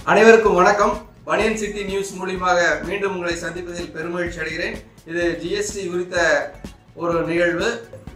அனைவருக்கும் வணக்கம் பனியன் சிட்டி நியூஸ் மூலியமாக மீண்டும் உங்களை சந்திப்பதில் பெருமகிழ்ச்சி அடைகிறேன் இது ஜிஎஸ்டி குறித்த ஒரு நிகழ்வு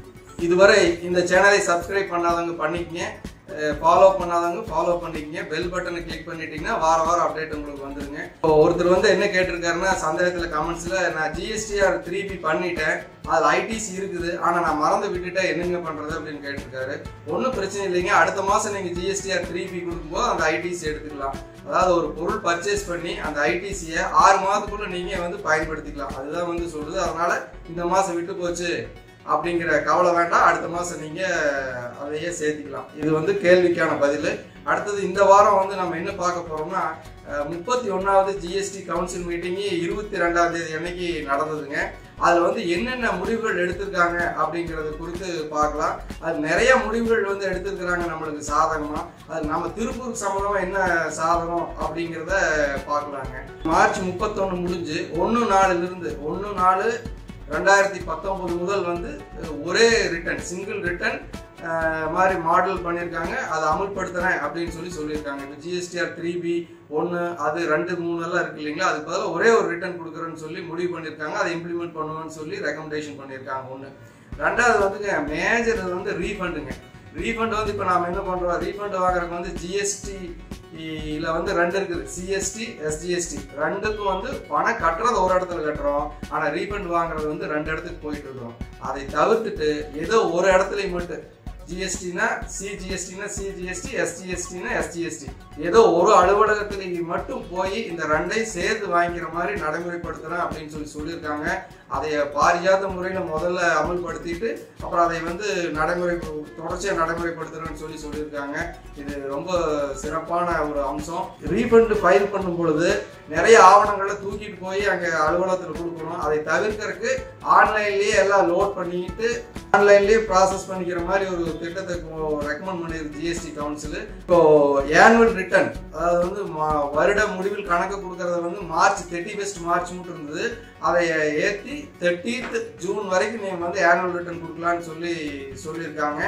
இதுவரை இந்த சேனலை சப்ஸ்கிரைப் பண்ணாதவங்க பண்ணிக்கங்க ஃபாலோ பண்ணாதவங்க ஃபாலோ பண்ணிக்கங்க பெல் பட்டனை கிளிக் பண்ணிட்டீங்கன்னா வார வாரம் அப்டேட் உங்களுக்கு வந்துருங்க இப்போ ஒருத்தர் வந்து என்ன கேட்டிருக்காருன்னா சந்தேகத்தில் கமெண்ட்ஸில் நான் ஜிஎஸ்டிஆர் த்ரீ பி பண்ணிட்டேன் அதில் ஐடிசி இருக்குது ஆனால் நான் மறந்து விட்டுட்டேன் என்னங்க பண்ணுறது அப்படின்னு கேட்டிருக்காரு ஒன்றும் பிரச்சனை இல்லைங்க அடுத்த மாதம் நீங்கள் ஜிஎஸ்டிஆர் த்ரீ பி கொடுக்கும்போது அந்த ஐடிசி எடுத்துக்கலாம் அதாவது ஒரு பொருள் பர்ச்சேஸ் பண்ணி அந்த ஐடிசியை ஆறு மாதத்துக்குள்ள நீங்கள் வந்து பயன்படுத்திக்கலாம் அதுதான் வந்து சொல்லுது அதனால இந்த மாதம் விட்டு போச்சு அப்படிங்கிற கவலை வேண்டாம் அடுத்த மாதம் நீங்கள் அதையே சேர்த்துக்கலாம் இது வந்து கேள்விக்கான பதில் அடுத்தது இந்த வாரம் வந்து நம்ம என்ன பார்க்க போகிறோம்னா முப்பத்தி ஒன்றாவது ஜிஎஸ்டி கவுன்சில் மீட்டிங்கு இருபத்தி ரெண்டாம் தேதி அன்னைக்கு நடந்ததுங்க அதில் வந்து என்னென்ன முடிவுகள் எடுத்திருக்காங்க அப்படிங்கிறது குறித்து பார்க்கலாம் அது நிறைய முடிவுகள் வந்து எடுத்திருக்கிறாங்க நம்மளுக்கு சாதகமாக அது நம்ம திருப்பூருக்கு சம்மந்தமாக என்ன சாதகம் அப்படிங்கிறத பார்க்கலாங்க மார்ச் முப்பத்தொன்று முடிஞ்சு ஒன்று நாலுலேருந்து ஒன்று நாலு ரெண்டாயிரத்தி பத்தொன்பது முதல் வந்து ஒரே ரிட்டர்ன் சிங்கிள் ரிட்டர்ன் மாதிரி மாடல் பண்ணியிருக்காங்க அதை அமல்படுத்துறேன் அப்படின்னு சொல்லி சொல்லியிருக்காங்க இப்போ ஜிஎஸ்டிஆர் த்ரீ பி ஒன்று அது ரெண்டு மூணு எல்லாம் இருக்கு இல்லைங்களா அதுக்கு பதிலாக ஒரே ஒரு ரிட்டர்ன் கொடுக்குறேன்னு சொல்லி முடிவு பண்ணியிருக்காங்க அதை இம்ப்ளிமெண்ட் பண்ணுவேன்னு சொல்லி ரெக்கமெண்டேஷன் பண்ணியிருக்காங்க ஒன்று ரெண்டாவது வந்துங்க மேஜர் வந்து ரீஃபண்டுங்க ரீஃபண்ட் வந்து இப்போ நாம் என்ன பண்ணுறோம் ரீஃபண்ட் வாங்குறதுக்கு வந்து ஜிஎஸ்டி இதில் வந்து ரெண்டு இருக்குது சிஎஸ்டி எஸ்ஜிஎஸ்டி ரெண்டுக்கும் வந்து பணம் கட்டுறது ஒரு இடத்துல கட்டுறோம் ஆனால் ரீஃபண்ட் வாங்குறது வந்து ரெண்டு இடத்துக்கு போயிட்டு இருக்கிறோம் அதை தவிர்த்துட்டு ஏதோ ஒரு இடத்துலையும் மட்டும் ஜிஎஸ்டினா சிஜிஎஸ்டினா சிஜிஎஸ்டி எஸ்டிஎஸ்டினா எஸ்டிஎஸ்டி ஏதோ ஒரு அலுவலகத்தில் மட்டும் போய் இந்த ரெண்டையும் சேர்த்து வாங்கிக்கிற மாதிரி நடைமுறைப்படுத்துகிறேன் அப்படின்னு சொல்லி சொல்லியிருக்காங்க அதை பாரியாத முறையில் முதல்ல அமல்படுத்திட்டு அப்புறம் அதை வந்து நடைமுறை தொடர்ச்சியாக நடைமுறைப்படுத்துகிறேன்னு சொல்லி சொல்லியிருக்காங்க இது ரொம்ப சிறப்பான ஒரு அம்சம் ரீஃபண்ட் ஃபைல் பண்ணும் பொழுது நிறைய ஆவணங்களை தூக்கிட்டு போய் அங்கே அலுவலகத்தில் கொடுக்கணும் அதை தவிர்க்கறதுக்கு ஆன்லைன்லேயே எல்லாம் லோட் பண்ணிட்டு ஆன்லைன்லேயே ப்ராசஸ் பண்ணிக்கிற மாதிரி ஒரு திட்டத்தை ரெக்கமெண்ட் பண்ணியிருக்கு ஜிஎஸ்டி கவுன்சில் இப்போ ஏனுவல் ரிட்டர்ன் அதாவது வந்து வருட முடிவில் கணக்கு கொடுக்கறது வந்து மார்ச் தேர்ட்டி ஃபஸ்ட் மார்ச் மட்டும் இருந்தது அதை ஏற்றி தேர்ட்டீத் ஜூன் வரைக்கும் நீங்கள் வந்து ஆனுவல் ரிட்டர்ன் கொடுக்கலான்னு சொல்லி சொல்லியிருக்காங்க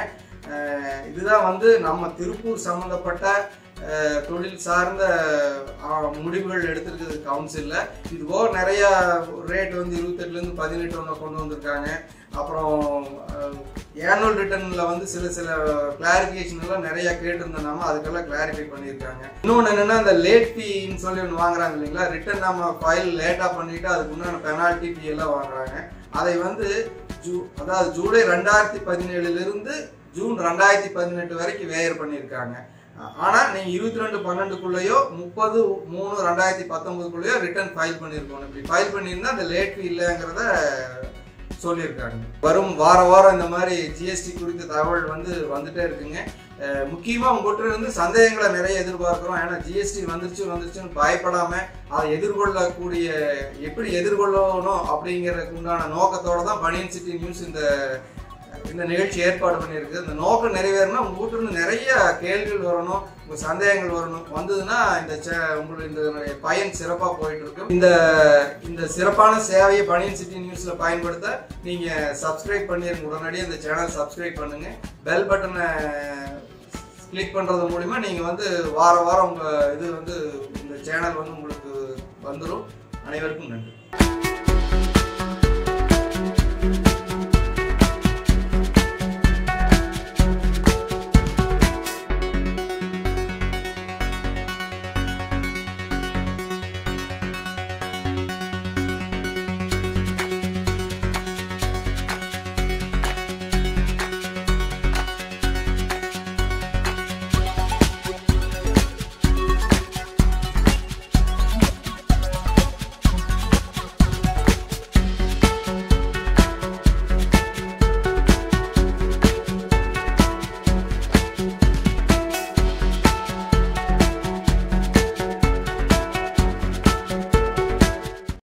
இதுதான் வந்து நம்ம திருப்பூர் சம்மந்தப்பட்ட தொழில் சார்ந்த முடிவுகள் எடுத்திருக்குது கவுன்சிலில் இது போக நிறையா ரேட் வந்து இருபத்தெட்டுலேருந்து பதினெட்டு ஒன்று கொண்டு வந்திருக்காங்க அப்புறம் ஏனுவல் ரிட்டர்னில் வந்து சில சில கிளாரிஃபிகேஷன் எல்லாம் நிறைய கேட்டிருந்தோம் அதுக்கெல்லாம் கிளாரிஃபை பண்ணியிருக்காங்க இன்னொன்று என்னென்னா இந்த லேட் ஃபீன்னு சொல்லி ஒன்று வாங்குறாங்க இல்லைங்களா ரிட்டர்ன் நம்ம ஃபைல் லேட்டாக பண்ணிவிட்டு அதுக்கு உண்டான பெனால்ட்டி ஃபீ எல்லாம் வாங்குறாங்க அதை வந்து ஜூ அதாவது ஜூலை ரெண்டாயிரத்தி பதினேழுலேருந்து ஜூன் ரெண்டாயிரத்தி பதினெட்டு வரைக்கும் வேயர் பண்ணியிருக்காங்க ஆனால் நீங்கள் இருபத்தி ரெண்டு பன்னெண்டுக்குள்ளேயோ முப்பது மூணு ரெண்டாயிரத்தி பத்தொன்பதுக்குள்ளேயோ ரிட்டர்ன் ஃபைல் பண்ணியிருக்கணும் இப்படி ஃபைல் பண்ணியிருந்தா அந்த லேட் ஃபீ இல்லைங்கிறத சொல்லியிருக்காங்க வரும் வார வாரம் இந்த மாதிரி ஜிஎஸ்டி குறித்த தகவல் வந்து வந்துட்டே இருக்குங்க முக்கியமாக உங்கள்கிட்ட இருந்து சந்தேகங்களை நிறைய எதிர்பார்க்குறோம் ஏன்னா ஜிஎஸ்டி வந்துருச்சு வந்துருச்சுன்னு பயப்படாமல் அதை எதிர்கொள்ளக்கூடிய எப்படி எதிர்கொள்ளணும் அப்படிங்கிறதுக்கு உண்டான நோக்கத்தோட தான் பனியன் சிட்டி நியூஸ் இந்த இந்த நிகழ்ச்சி ஏற்பாடு பண்ணியிருக்கு இந்த நோக்கம் நிறைவேறினா உங்கள் வீட்டிலிருந்து நிறைய கேள்விகள் வரணும் உங்கள் சந்தேகங்கள் வரணும் வந்ததுன்னா இந்த உங்களுக்கு இந்த பயன் சிறப்பாக போயிட்டு இருக்கும் இந்த இந்த சிறப்பான சேவையை பனியன் சிட்டி நியூஸில் பயன்படுத்த நீங்கள் சப்ஸ்கிரைப் பண்ணிருங்க உடனடியாக இந்த சேனல் சப்ஸ்கிரைப் பண்ணுங்கள் பெல் பட்டனை கிளிக் பண்ணுறது மூலிமா நீங்கள் வந்து வார வாரம் உங்கள் இது வந்து இந்த சேனல் வந்து உங்களுக்கு வந்துடும் அனைவருக்கும் நன்றி